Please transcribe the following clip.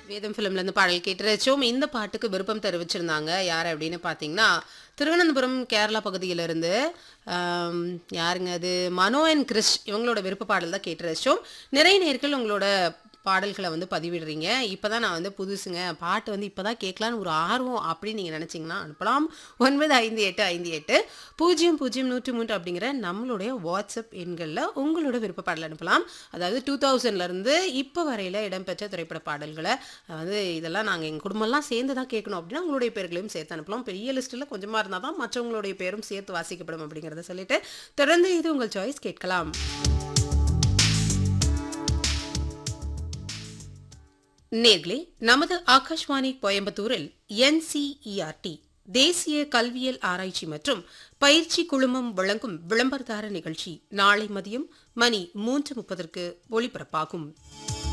வேதம் ஃபிலிம்ல இருந்து பாடல் கேட்டு ரசிச்சோம் இந்த பாட்டுக்கு விருப்பம் தெரிவிச்சிருந்தாங்க யார் அப்படின்னு பார்த்தீங்கன்னா திருவனந்தபுரம் கேரளா பகுதியிலிருந்து ஆம், யாருங்க அது மனோ அண்ட் கிறிஷ் இவங்களோட விருப்ப பாடல் தான் கேட்டு ரசிச்சோம் நிறைய நேர்கள் உங்களோட பாடல்களை வந்து பதிவிடுறீங்க இப்போ தான் நான் வந்து புதுசுங்க பாட்டு வந்து இப்போ தான் கேட்கலான்னு ஒரு ஆர்வம் அப்படின்னு நீங்கள் நினச்சிங்கன்னா அனுப்பலாம் ஒன்பது ஐந்து எட்டு ஐந்து எட்டு பூஜ்ஜியம் பூஜ்ஜியம் நூற்றி மூன்று அப்படிங்கிற நம்மளுடைய வாட்ஸ்அப் எண்களில் உங்களோட விருப்ப பாடல் அனுப்பலாம் அதாவது டூ தௌசண்ட்லேருந்து இப்போ வரையில் இடம்பெற்ற திரைப்பட பாடல்களை வந்து இதெல்லாம் நாங்கள் எங்கள் குடும்பம்லாம் சேர்ந்து தான் கேட்கணும் அப்படின்னா உங்களுடைய பேர்களையும் சேர்த்து அனுப்பலாம் பெரிய லிஸ்ட்டில் கொஞ்சமாக இருந்தால் தான் மற்றவங்களுடைய பேரும் சேர்த்து வாசிக்கப்படும் அப்படிங்கிறத சொல்லிட்டு தொடர்ந்து இது உங்கள் சாய்ஸ் கேட்கலாம் நேர்களே நமது ஆகாஷ்வாணி கோயம்புத்தூரில் என்சிஇஆர்டி தேசிய கல்வியல் ஆராய்ச்சி மற்றும் பயிற்சி குழுமம் வழங்கும் விளம்பரதார நிகழ்ச்சி நாளை மதியம் மணி மூன்று முப்பதற்கு ஒளிபரப்பாகும்